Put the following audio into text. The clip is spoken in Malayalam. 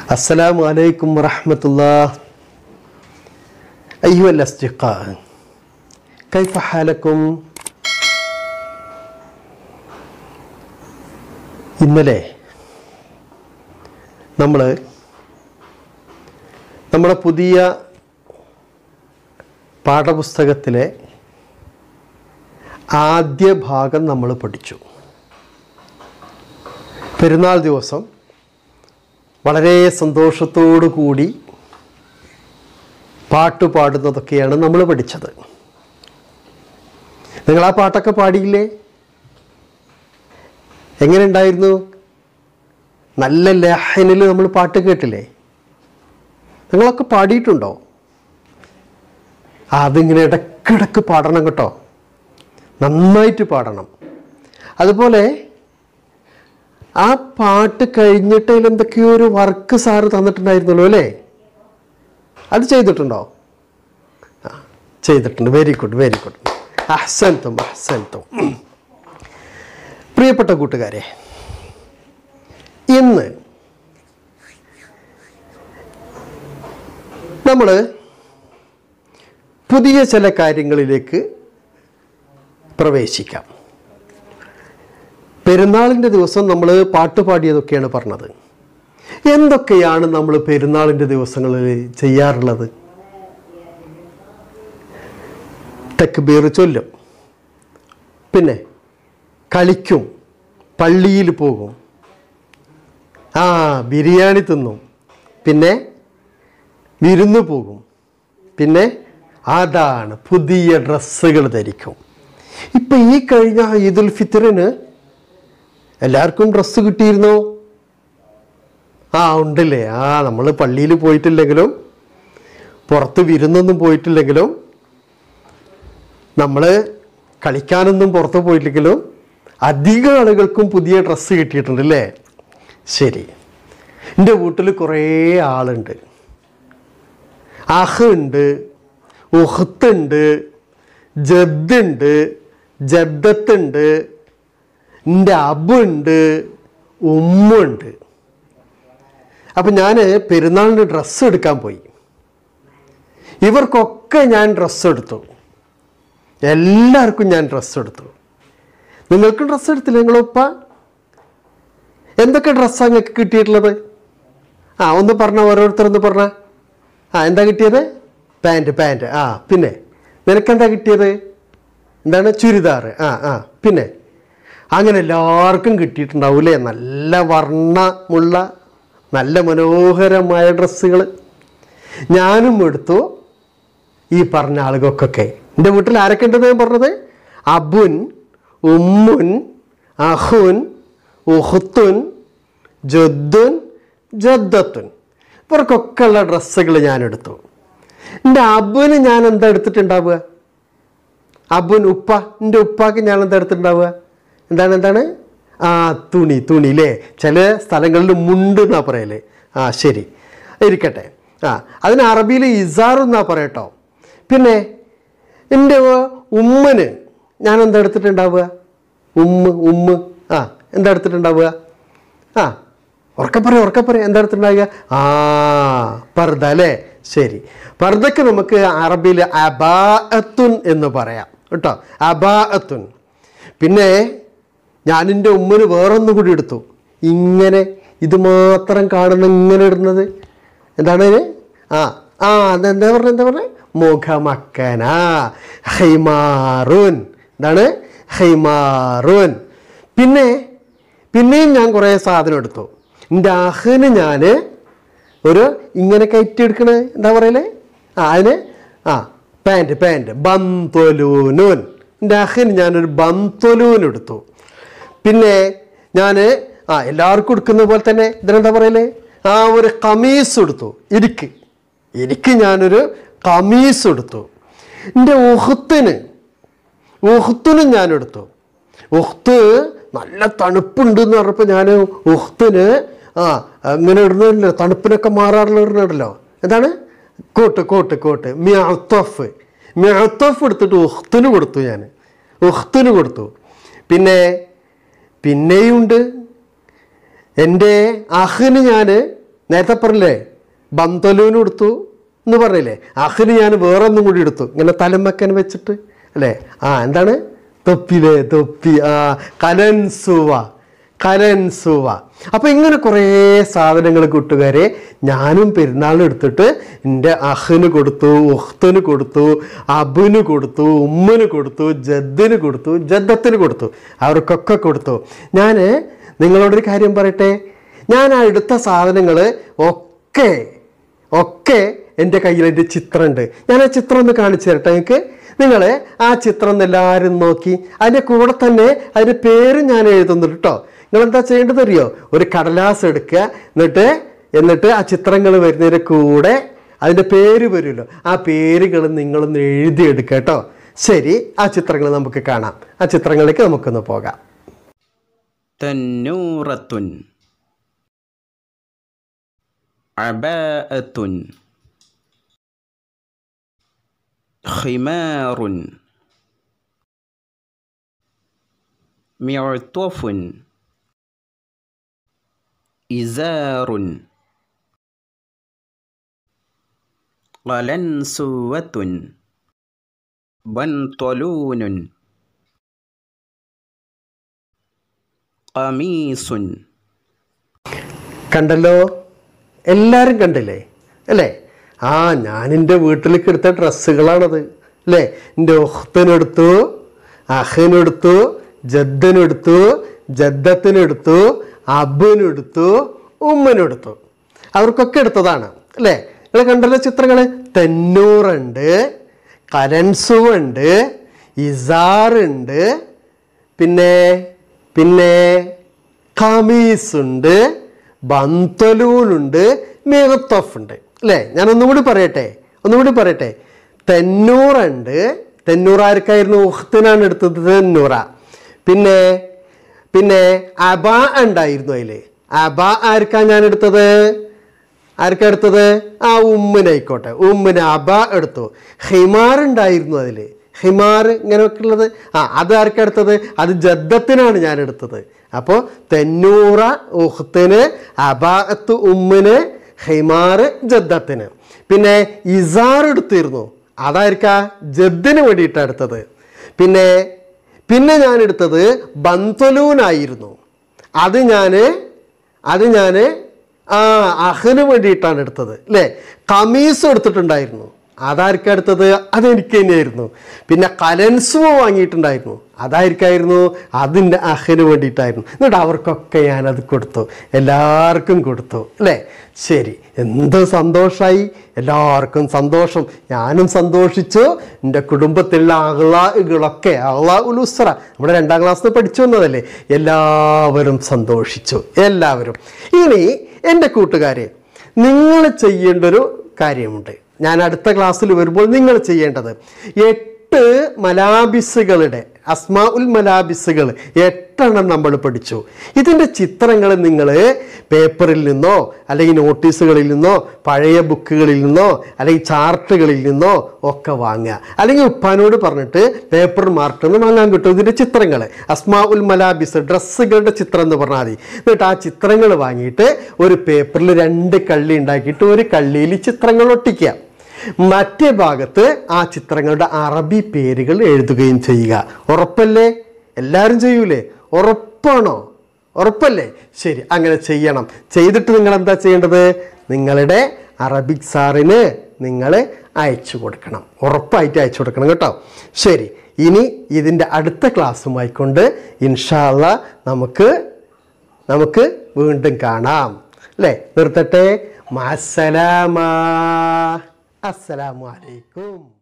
السلام عليكم ورحمة الله أيها الأصدقاء كيف حالكم ഇന്നലെ നമ്മൾ നമ്മുടെ പുതിയ പാഠപുസ്തകത്തിലെ ആദ്യ ഭാഗം നമ്മൾ പഠിച്ചു പെരുന്നാൾ ദിവസം വളരെ സന്തോഷത്തോടു കൂടി പാട്ട് പാടുന്നതൊക്കെയാണ് നമ്മൾ പഠിച്ചത് നിങ്ങൾ ആ പാട്ടൊക്കെ പാടിയില്ലേ എങ്ങനെ ഉണ്ടായിരുന്നു നല്ല ലഹനിൽ നമ്മൾ പാട്ട് കേട്ടില്ലേ നിങ്ങളൊക്കെ പാടിയിട്ടുണ്ടോ അതിങ്ങനെ ഇടക്കിടക്ക് പാടണം കേട്ടോ നന്നായിട്ട് പാടണം അതുപോലെ ആ പാട്ട് കഴിഞ്ഞിട്ട് അതിൽ എന്തൊക്കെയോ ഒരു വർക്ക് സാറ് തന്നിട്ടുണ്ടായിരുന്നല്ലോ അല്ലേ അത് ചെയ്തിട്ടുണ്ടോ ആ ചെയ്തിട്ടുണ്ട് വെരി ഗുഡ് വെരി ഗുഡ് അഹ്സൻതും അഹ്സൻതും പ്രിയപ്പെട്ട കൂട്ടുകാരെ ഇന്ന് നമ്മൾ പുതിയ ചില കാര്യങ്ങളിലേക്ക് പ്രവേശിക്കാം പെരുന്നാളിൻ്റെ ദിവസം നമ്മൾ പാട്ട് പാടിയതൊക്കെയാണ് പറഞ്ഞത് എന്തൊക്കെയാണ് നമ്മൾ പെരുന്നാളിൻ്റെ ദിവസങ്ങളിൽ ചെയ്യാറുള്ളത് തെക്കുബീർ ചൊല്ലും പിന്നെ കളിക്കും പള്ളിയിൽ പോകും ആ ബിരിയാണി തിന്നും പിന്നെ വിരുന്ന് പോകും പിന്നെ അതാണ് പുതിയ ഡ്രസ്സുകൾ ധരിക്കും ഇപ്പം ഈ കഴിഞ്ഞ ഈദുൽ ഫിത്തറിന് എല്ലാവർക്കും ഡ്രസ്സ് കിട്ടിയിരുന്നോ ആ ഉണ്ടല്ലേ ആ നമ്മൾ പള്ളിയിൽ പോയിട്ടില്ലെങ്കിലും പുറത്ത് വിരുന്നൊന്നും പോയിട്ടില്ലെങ്കിലും നമ്മൾ കളിക്കാനൊന്നും പുറത്ത് പോയിട്ടില്ലെങ്കിലും അധിക ആളുകൾക്കും പുതിയ ഡ്രസ്സ് കിട്ടിയിട്ടുണ്ട് അല്ലേ ശരി എൻ്റെ വീട്ടിൽ കുറേ ആളുണ്ട് അഹ് ഉണ്ട് ഉഹത്തുണ്ട് ജദ്ദുണ്ട് ജദ്ദത്തുണ്ട് എൻ്റെ അബുണ്ട് ഉമ്മുണ്ട് അപ്പം ഞാൻ പെരുന്നാളിന് ഡ്രസ്സ് എടുക്കാൻ പോയി ഇവർക്കൊക്കെ ഞാൻ ഡ്രസ്സ് എടുത്തു എല്ലാവർക്കും ഞാൻ ഡ്രസ്സ് എടുത്തു നിങ്ങൾക്കും ഡ്രസ്സ് എടുത്തില്ല നിങ്ങളുപ്പ എന്തൊക്കെ ഡ്രസ്സാണ് നിങ്ങൾക്ക് കിട്ടിയിട്ടുള്ളത് ആ ഒന്ന് പറഞ്ഞ ഓരോരുത്തരൊന്ന് പറഞ്ഞ ആ എന്താ കിട്ടിയത് പാൻറ്റ് പാൻറ്റ് ആ പിന്നെ നിനക്കെന്താ കിട്ടിയത് എന്താണ് ചുരിദാർ ആ ആ പിന്നെ അങ്ങനെ എല്ലാവർക്കും കിട്ടിയിട്ടുണ്ടാവൂലേ നല്ല വർണ്ണമുള്ള നല്ല മനോഹരമായ ഡ്രസ്സുകൾ ഞാനും എടുത്തു ഈ പറഞ്ഞ ആളുകൾക്കൊക്കെ എൻ്റെ വീട്ടിൽ ആരൊക്കെ ഉണ്ടെന്ന് ഞാൻ പറഞ്ഞത് അബുൻ ഉമ്മുൻ അഹുൻ ഉഹുത്തുൻ ജദ്ദുൻ ജദ്ദത്തുൻ ഇവർക്കൊക്കെ ഉള്ള ഡ്രസ്സുകൾ ഞാൻ എടുത്തു എൻ്റെ അബുന് ഞാൻ എന്താ എടുത്തിട്ടുണ്ടാവുക അബുൻ ഉപ്പ എൻ്റെ ഉപ്പാക്ക് ഞാൻ എന്താ എടുത്തിട്ടുണ്ടാവുക എന്താണ് എന്താണ് ആ തുണി തുണി അല്ലേ ചില സ്ഥലങ്ങളിൽ മുണ്ട് എന്നാ പറയല്ലേ ആ ശരി ഇരിക്കട്ടെ ആ അതിന് അറബിയിൽ ഇസാർ എന്നാ പറയട്ടോ പിന്നെ എൻ്റെ ഉമ്മന് ഞാൻ എന്താ എടുത്തിട്ടുണ്ടാവുക ഉമ്മ ഉമ്മ ആ എന്താ എടുത്തിട്ടുണ്ടാവുക ആ ഉറക്കെ പറയാം ഉറക്കെ പറയാം എന്താ എടുത്തിട്ടുണ്ടാവുക ആ പർദ അല്ലേ ശരി പർദക്ക് നമുക്ക് അറബിയിൽ അബാഅത്തുൻ എന്ന് പറയാം കേട്ടോ അബാഅത്തുൻ പിന്നെ ഞാൻ എൻ്റെ ഉമ്മന് വേറൊന്നും കൂടി എടുത്തു ഇങ്ങനെ ഇത് മാത്രം കാണുന്ന ഇങ്ങനെ ഇടുന്നത് എന്താണ് ഇത്? ആ ആ അതെന്താ പറഞ്ഞത് എന്താ പറഞ്ഞത് മുഖമക്കന ഹൈമാറുൻ എന്താണ് ഹൈമാറുൻ പിന്നെ പിന്നെയും ഞാൻ കുറേ സാധനം എടുത്തു എൻ്റെ അഹന് ഞാൻ ഒരു ഇങ്ങനെ കയറ്റി എടുക്കണ എന്താ പറയലേ ആ അതിന് ആ പാൻറ്റ് പാൻറ്റ് ബന്തൊലൂനൂൻ എൻ്റെ അഹന് ഞാനൊരു ബന്തൊലൂൻ എടുത്തു പിന്നെ ഞാൻ ആ എല്ലാവർക്കും എടുക്കുന്ന പോലെ തന്നെ ഇതിനെന്താ പറയലേ ആ ഒരു കമീസ് എടുത്തു ഇരിക്ക് ഇരിക്ക് ഞാനൊരു കമീസ് എടുത്തു എൻ്റെ ഉഹത്തിന് ഉഹ്ത്തിനും ഞാൻ എടുത്തു ഉഹ്ത്ത് നല്ല തണുപ്പുണ്ട് എന്ന് പറഞ്ഞപ്പോൾ ഞാൻ ഉഹ്ത്തിന് ആ അങ്ങനെ ഇടുന്നില്ല തണുപ്പിനൊക്കെ മാറാറുള്ള ഇടുന്നുണ്ടല്ലോ എന്താണ് കോട്ട് കോട്ട് കോട്ട് മ്യാത്തഫ് മ്യാത്തഫ് എടുത്തിട്ട് ഉഹ്ത്തിന് കൊടുത്തു ഞാൻ ഉഹ്ത്തിന് കൊടുത്തു പിന്നെ പിന്നെയുണ്ട് എൻ്റെ അഹന് ഞാൻ നേരത്തെ പറഞ്ഞില്ലേ ബന്തലൂന് കൊടുത്തു എന്ന് പറഞ്ഞില്ലേ അഹിന് ഞാൻ വേറെ ഒന്നും കൂടി എടുത്തു ഇങ്ങനെ തലമക്കൻ വെച്ചിട്ട് അല്ലേ ആ എന്താണ് തൊപ്പിലേ തൊപ്പി ആ കലൻസുവ കലൻസുവ അപ്പൊ ഇങ്ങനെ കുറേ സാധനങ്ങൾ കൂട്ടുകാരെ ഞാനും പെരുന്നാളിന് എടുത്തിട്ട് എൻ്റെ അഹന് കൊടുത്തു ഉഹ്തന് കൊടുത്തു അബുന് കൊടുത്തു ഉമ്മന് കൊടുത്തു ജദ്ദിന് കൊടുത്തു ജദ്ദത്തിന് കൊടുത്തു അവർക്കൊക്കെ കൊടുത്തു ഞാൻ നിങ്ങളോടൊരു കാര്യം പറയട്ടെ ഞാൻ ആ എടുത്ത സാധനങ്ങൾ ഒക്കെ ഒക്കെ എൻ്റെ കയ്യിൽ എൻ്റെ ചിത്രമുണ്ട് ഞാൻ ആ ചിത്രം ഒന്ന് കാണിച്ചു തരട്ടെ നിങ്ങൾക്ക് നിങ്ങൾ ആ ചിത്രം ഒന്ന് എല്ലാവരും നോക്കി അതിൻ്റെ കൂടെ തന്നെ അതിൻ്റെ പേര് ഞാൻ എഴുതുന്നുണ്ട് കേട്ടോ നിങ്ങൾ എന്താ ചെയ്യേണ്ടത് അറിയോ ഒരു കടലാസ് എടുക്കുക എന്നിട്ട് എന്നിട്ട് ആ ചിത്രങ്ങൾ വരുന്നതിൻ്റെ കൂടെ അതിൻ്റെ പേര് വരുമല്ലോ ആ പേരുകൾ നിങ്ങളൊന്ന് എഴുതിയെടുക്കുക കേട്ടോ ശരി ആ ചിത്രങ്ങൾ നമുക്ക് കാണാം ആ ചിത്രങ്ങളിലേക്ക് നമുക്കൊന്ന് പോകാം تنورة عباءة خمار معطف إزار قلنسوة بنطلون قميص കണ്ടല്ലോ എല്ലാവരും കണ്ടില്ലേ അല്ലേ ആ ഞാൻ എൻ്റെ വീട്ടിലേക്ക് എടുത്ത ഡ്രസ്സുകളാണത് അല്ലേ എൻ്റെ ഒഹ്തനെടുത്തു അഹനെടുത്തു ജദ്ദനെടുത്തു ജദ്ദത്തിനെടുത്തു അബിനെടുത്തു ഉമ്മനെടുത്തു അവർക്കൊക്കെ എടുത്തതാണ് അല്ലേ നിങ്ങൾ കണ്ടല്ലോ ചിത്രങ്ങൾ തെന്നൂറുണ്ട് കരൻസുണ്ട് ഇസാറുണ്ട് പിന്നെ പിന്നെ ഖമീസുണ്ട് ബന്തലൂനുണ്ട് മേഹത്തോഫ് ഉണ്ട് അല്ലേ ഞാൻ ഒന്നും കൂടി പറയട്ടെ ഒന്നും കൂടി പറയട്ടെ തെന്നൂറുണ്ട് തെന്നൂറ് ആർക്കായിരുന്നു ഉഹ്ത്തിനാണ് എടുത്തത് തെന്നൂറ പിന്നെ പിന്നെ അബ ഉണ്ടായിരുന്നു അതിൽ അബ ആർക്കാ ഞാൻ എടുത്തത് ആർക്കാ എടുത്തത് ആ ഉമ്മിനായിക്കോട്ടെ ഉമ്മിന് അബ എടുത്തു ഹിമാർ ഉണ്ടായിരുന്നു അതിൽ ഹിമാർ ഇങ്ങനെയൊക്കെ ഉള്ളത് ആ അത് ആർക്കാ എടുത്തത് അത് ജദ്ദത്തിനാണ് ഞാൻ എടുത്തത് അപ്പോൾ തെന്നൂറ ഉഹ്ത്തിന് അബാഅത്ത് ഉമ്മിന് ഹിമാർ ജദ്ദത്തിന് പിന്നെ ഇസാർ എടുത്തിരുന്നു അതായിരിക്കാ ജദ്ദിന് വേണ്ടിയിട്ടാണ് എടുത്തത് പിന്നെ പിന്നെ ഞാൻ എടുത്തത് ബന്തലൂനായിരുന്നു അത് ഞാൻ അത് ഞാൻ ആ അഹന് വേണ്ടിയിട്ടാണ് എടുത്തത് അല്ലേ കമീസ് എടുത്തിട്ടുണ്ടായിരുന്നു അതാർക്കാ എടുത്തത് അതെനിക്ക് തന്നെയായിരുന്നു പിന്നെ കലൻസുമ വാങ്ങിയിട്ടുണ്ടായിരുന്നു അതായിരിക്കായിരുന്നു അതിൻ്റെ അഹന് വേണ്ടിയിട്ടായിരുന്നു എന്നിട്ട് അവർക്കൊക്കെ ഞാനത് കൊടുത്തു എല്ലാവർക്കും കൊടുത്തു അല്ലേ ശരി എന്ത് സന്തോഷമായി എല്ലാവർക്കും സന്തോഷം ഞാനും സന്തോഷിച്ചു എൻ്റെ കുടുംബത്തിലുള്ള അഹ്ലാകളൊക്കെ അഹ്ലാ ഉലുസ്ര നമ്മുടെ രണ്ടാം ക്ലാസ്സിൽ പഠിച്ചു വന്നതല്ലേ എല്ലാവരും സന്തോഷിച്ചു എല്ലാവരും ഇനി എൻ്റെ കൂട്ടുകാരെ നിങ്ങൾ ചെയ്യേണ്ട ഒരു കാര്യമുണ്ട് ഞാൻ അടുത്ത ക്ലാസ്സിൽ വരുമ്പോൾ നിങ്ങൾ ചെയ്യേണ്ടത് എട്ട് മലാബിസുകളുടെ അസ്മാ ഉൽ മലാബിസുകൾ എട്ടെണ്ണം നമ്മൾ പഠിച്ചു ഇതിൻ്റെ ചിത്രങ്ങൾ നിങ്ങൾ പേപ്പറിൽ നിന്നോ അല്ലെങ്കിൽ നോട്ടീസുകളിൽ നിന്നോ പഴയ ബുക്കുകളിൽ നിന്നോ അല്ലെങ്കിൽ ചാർട്ടുകളിൽ നിന്നോ ഒക്കെ വാങ്ങുക അല്ലെങ്കിൽ ഉപ്പാനോട് പറഞ്ഞിട്ട് പേപ്പർ മാർക്കിൽ നിന്ന് വാങ്ങാൻ കിട്ടും ഇതിൻ്റെ ചിത്രങ്ങൾ അസ്മാ ഉൽ മലാബിസ് ഡ്രസ്സുകളുടെ ചിത്രം എന്ന് പറഞ്ഞാൽ മതി എന്നിട്ട് ആ ചിത്രങ്ങൾ വാങ്ങിയിട്ട് ഒരു പേപ്പറിൽ രണ്ട് കള്ളി ഉണ്ടാക്കിയിട്ട് ഒരു കള്ളിയിൽ ചിത്രങ്ങൾ ഒട്ടിക്കുക മറ്റേ ഭാഗത്ത് ആ ചിത്രങ്ങളുടെ അറബി പേരുകൾ എഴുതുകയും ചെയ്യുക ഉറപ്പല്ലേ എല്ലാവരും ചെയ്യൂലേ ഉറപ്പാണോ ഉറപ്പല്ലേ ശരി അങ്ങനെ ചെയ്യണം ചെയ്തിട്ട് നിങ്ങൾ എന്താ ചെയ്യേണ്ടത് നിങ്ങളുടെ അറബിക് സാറിന് നിങ്ങൾ അയച്ചു കൊടുക്കണം ഉറപ്പായിട്ട് അയച്ചു കൊടുക്കണം കേട്ടോ ശരി ഇനി ഇതിൻ്റെ അടുത്ത ക്ലാസ്സുമായി കൊണ്ട് ഇൻഷാല്ല നമുക്ക് നമുക്ക് വീണ്ടും കാണാം അല്ലേ നിർത്തട്ടെ മാസലാമ അസ്സലാമു അലൈക്കും